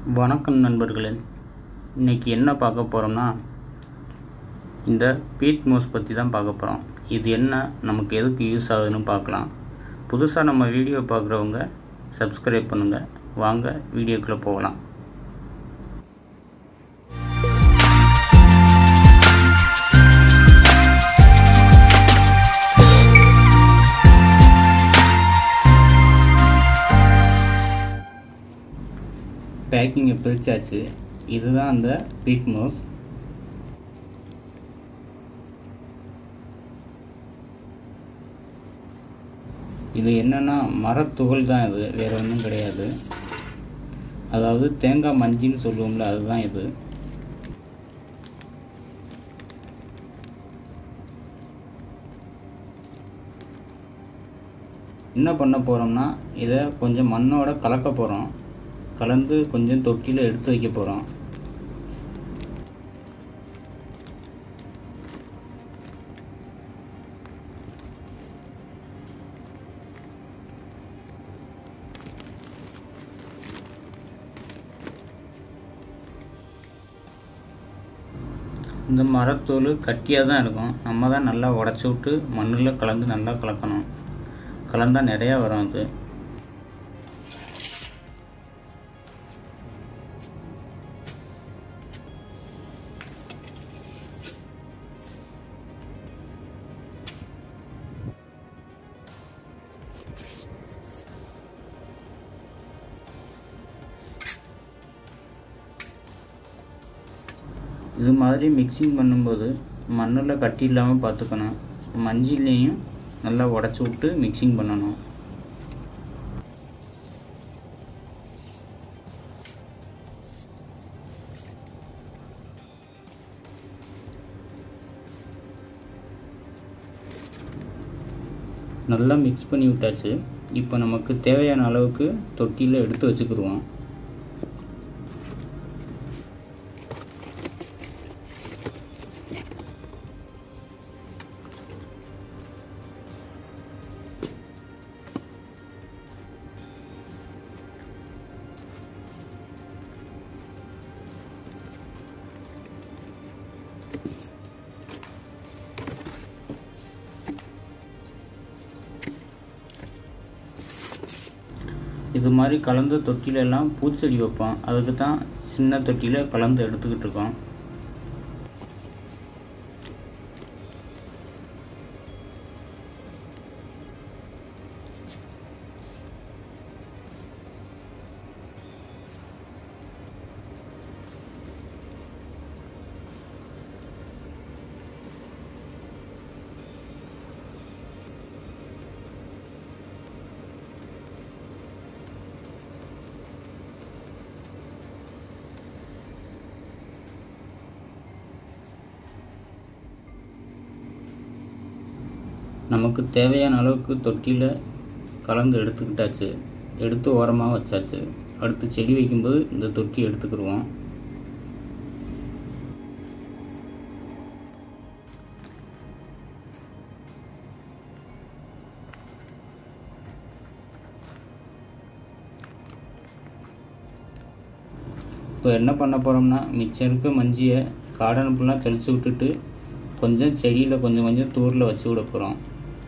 வணக்கம் நண்பர்களே இன்றைக்கி என்ன பார்க்க போகிறோம்னா இந்த பீட் மோஸ் பற்றி தான் பார்க்க போகிறோம் இது என்ன நமக்கு எதுக்கு யூஸ் ஆகுதுன்னு பார்க்கலாம் புதுசாக நம்ம வீடியோ பார்க்குறவங்க சப்ஸ்கிரைப் பண்ணுங்கள் வாங்க வீடியோக்குள்ளே போகலாம் பேக்கிங்கை பிரித்தாச்சு இதுதான் அந்த பீட் மோஸ் இது என்னென்னா மரத்துகள் தான் இது வேறு ஒன்றும் கிடையாது அதாவது தேங்காய் மஞ்சின்னு சொல்லுவோம்ல அதுதான் இது என்ன பண்ண போகிறோம்னா இதை கொஞ்சம் மண்ணோட கலக்க போகிறோம் கலந்து கொஞ்சம் தொட்டியில் எடுத்து வைக்க போகிறோம் இந்த மரத்தூள் கட்டியாக தான் இருக்கும் நம்ம தான் நல்லா உடச்சி விட்டு மண்ணில் கலந்து நல்லா கலக்கணும் கலந்தால் நிறையா வரும் அது இது மாதிரி மிக்சிங் பண்ணும்போது மண்ணில் கட்டி இல்லாமல் பார்த்துக்கணும் மஞ்சிலையும் நல்லா உடச்சி விட்டு மிக்சிங் பண்ணணும் நல்லா மிக்ஸ் பண்ணி விட்டாச்சு இப்போ நமக்கு தேவையான அளவுக்கு தொட்டியில் எடுத்து வச்சுக்கிடுவோம் இது மாதிரி கலந்த தொட்டிலெல்லாம் பூச்செடி வைப்போம் அதுக்கு தான் சின்ன தொட்டியில் கலந்து எடுத்துக்கிட்டு இருக்கோம் நமக்கு தேவையான அளவுக்கு தொட்டியில் கலந்து எடுத்துக்கிட்டாச்சு எடுத்து ஓரமாக வச்சாச்சு அடுத்து செடி வைக்கும்போது இந்த தொட்டி எடுத்துக்கிடுவோம் இப்போ என்ன பண்ண போகிறோம்னா மிச்சம் இருக்க மஞ்சியை காடன் ஃபுல்லாக தெளித்து விட்டுட்டு கொஞ்சம் செடியில் கொஞ்சம் கொஞ்சம் தூரில் வச்சு விட போகிறோம்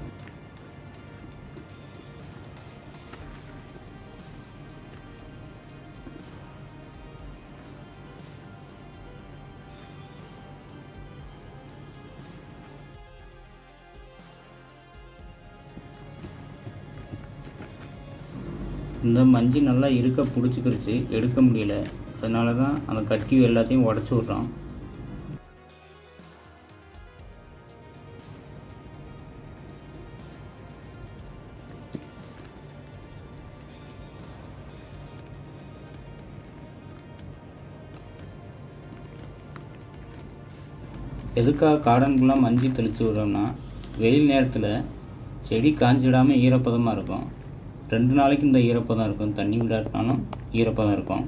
இந்த மஞ்சள் நல்லா இருக்க பிடிச்சிக்கிருச்சு எடுக்க முடியல அதனால தான் அந்த கட்டி எல்லாத்தையும் உடச்சி விட்றோம் எதுக்காக கார்டன் ஃபுல்லாக மஞ்சள் தெளித்து விட்றோம்னா வெயில் நேரத்தில் செடி காஞ்சிடாமல் ஈரப்பதமாக இருக்கும் ரெண்டு நாளைக்கு இந்த ஈரப்பதம் இருக்கும் தண்ணி விடாட்டினாலும் ஈரப்பதம் இருக்கும்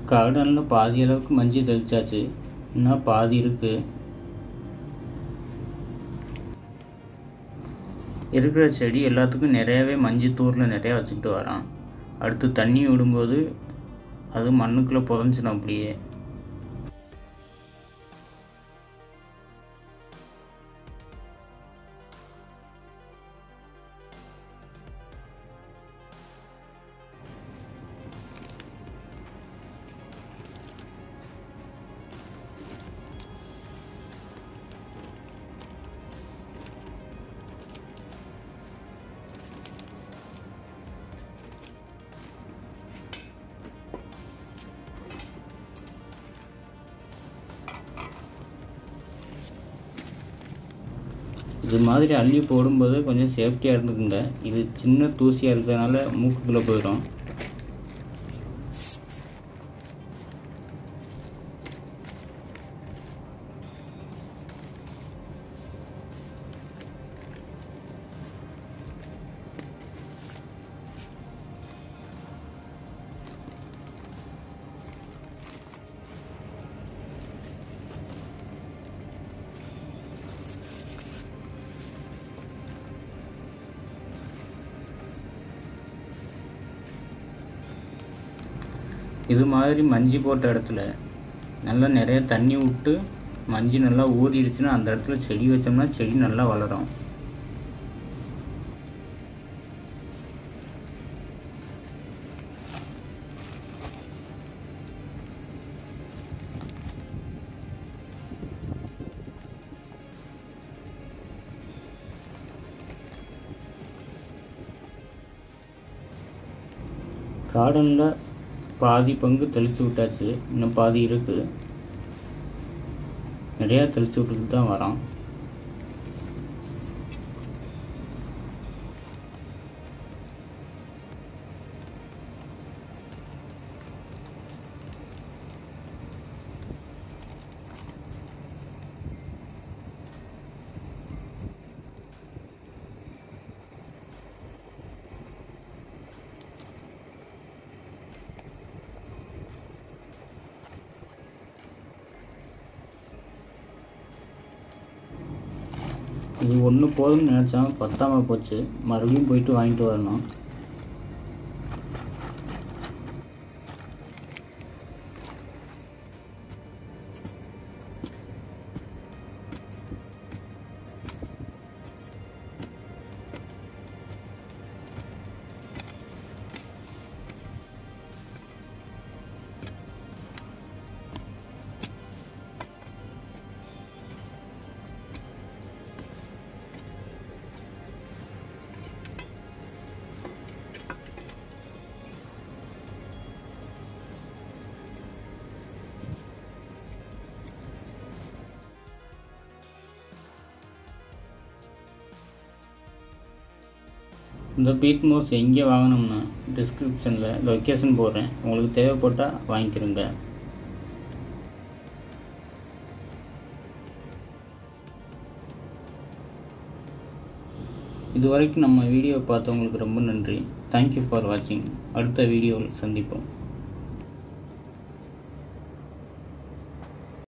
கார்டனில் பாதி அளவுக்கு மஞ்சி தெளிச்சாச்சு இன்னும் பாதி இருக்குது இருக்கிற செடி எல்லாத்துக்கும் நிறையாவே மஞ்சி தூரில் நிறையா வச்சுக்கிட்டு வரான் அடுத்து தண்ணி விடும்போது அது மண்ணுக்குள்ளே புதஞ்சிடும் அப்படியே இது மாதிரி அள்ளி போடும்போது கொஞ்சம் சேஃப்டியாக இருந்துக்குங்க இது சின்ன தூசியாக இருக்கிறதுனால மூக்குக்குள்ளே போயிடும் இது மாதிரி மஞ்சி போட்ட இடத்துல நல்லா நிறைய தண்ணி விட்டு மஞ்சி நல்லா ஊறிடுச்சுன்னா அந்த இடத்துல செடி வச்சோம்னா செடி நல்லா வளரும் கார்டனில் பாதி பங்கு தெளித்து விட்டாச்சு இன்னும் பாதி இருக்குது நிறையா தெளித்து விட்டுட்டு தான் வரோம் இது ஒன்று போதும்னு நினச்சேன் பத்தாம போச்சு மறுபடியும் போயிட்டு வாங்கிட்டு வரணும் இந்த பீட் மோர்ஸ் எங்கே வாங்கணும்னா டிஸ்கிரிப்ஷனில் லொக்கேஷன் போடுறேன் உங்களுக்கு தேவைப்பட்டால் வாங்கிக்கிறோங்க இது வரைக்கும் நம்ம வீடியோ பார்த்தவங்களுக்கு ரொம்ப நன்றி தேங்க்யூ ஃபார் வாட்சிங் அடுத்த வீடியோவில் சந்திப்போம்